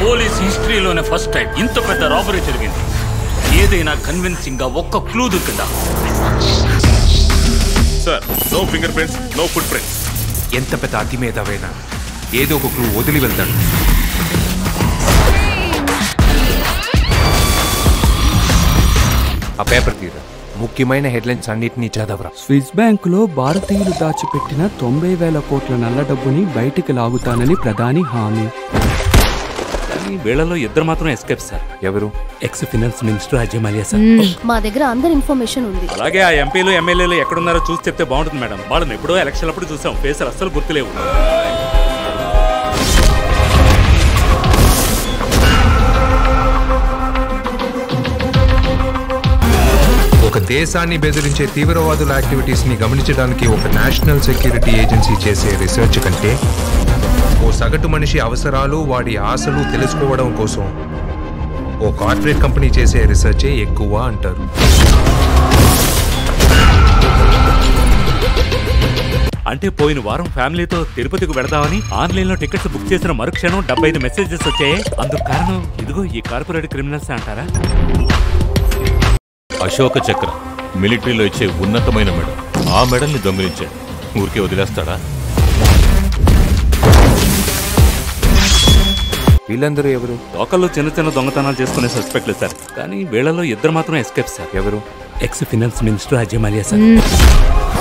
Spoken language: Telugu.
పోలీస్ హిస్టరీలోనే ఫస్ట్ టైం ఇంత పెద్ద రాబరీ జరిగింది ఏదైనా కన్విన్సింగ్ గా ఒక్క క్లూ దొరికిందా sir no fingerprints no footprints ఎంత పెద్ద అతి మేధావైనా ఏదో ఒక క్లూ వదిలి వెళ్తాడు ఆ పేపర్ తీరా ముఖ్యమైన హెడ్లైన్స్ అన్నిటినీ చదవరా స్విస్ బ్యాంకులో భారతీయులు దాచిపెట్టిన తొంభై వేల కోట్ల నల్ల డబ్బుని బయటికి లాగుతానని ప్రధాని హామీ కానీ వీళ్ళలో ఇద్దరు మాత్రం ఎస్కేప్ సార్ ఎవరు ex finance minister Ajay Mallya sir మా దగ్గర అందరి ఇన్ఫర్మేషన్ ఉంది అలాగే ఆ ఎంపీలు ఎమ్మెల్యేలు ఎక్కడున్నారో చూసి చెప్తే బాగుంటుంది మేడం వాళ్ళని ఎప్పుడో ఎలక్షన్ అప్పుడు చూసాం ఫేసులు అస్సలు గుర్తులేవు ఒక దేశాన్ని బెదిరించే తీవ్రవాదుల యాక్టివిటీస్ ని గమనించడానికి ఒక నేషనల్ సెక్యూరిటీ ఏజెన్సీ చేసే రీసెర్చ్ కంటే ఓ సగటు మనిషి అవసరాలు వాడి ఆశలు తెలుసుకోవడం కోసం ఓ కార్పొరేట్ కంపెనీ చేసే రీసెర్చే ఎక్కువ అంటారు అంటే పోయిన వారం ఫ్యామిలీతో తిరుపతికి వెళదామని ఆన్లైన్ లో టికెట్స్ బుక్ చేసిన మరుక్షణం డెబ్బై ఐదు మెసేజెస్ వచ్చాయి అందుకు కారణం ఇదిగో ఈ కార్పొరేట్ క్రిమినల్స్ అంటారా అశోక చక్ర మిలిటరీలో ఇచ్చే ఉన్నతమైన మెడల్ ఆ మెడల్ని దొంగిలించాడు ఊరికే వదిలేస్తాడా వీళ్ళందరూ ఎవరు లోకల్లో చిన్న చిన్న దొంగతనాలు చేసుకునే సస్పెక్ట్లు సార్ కానీ వీళ్ళలో ఇద్దరు మాత్రం ఎస్కేప్ సార్ ఎవరు ex finance minister Ajay Mallya sir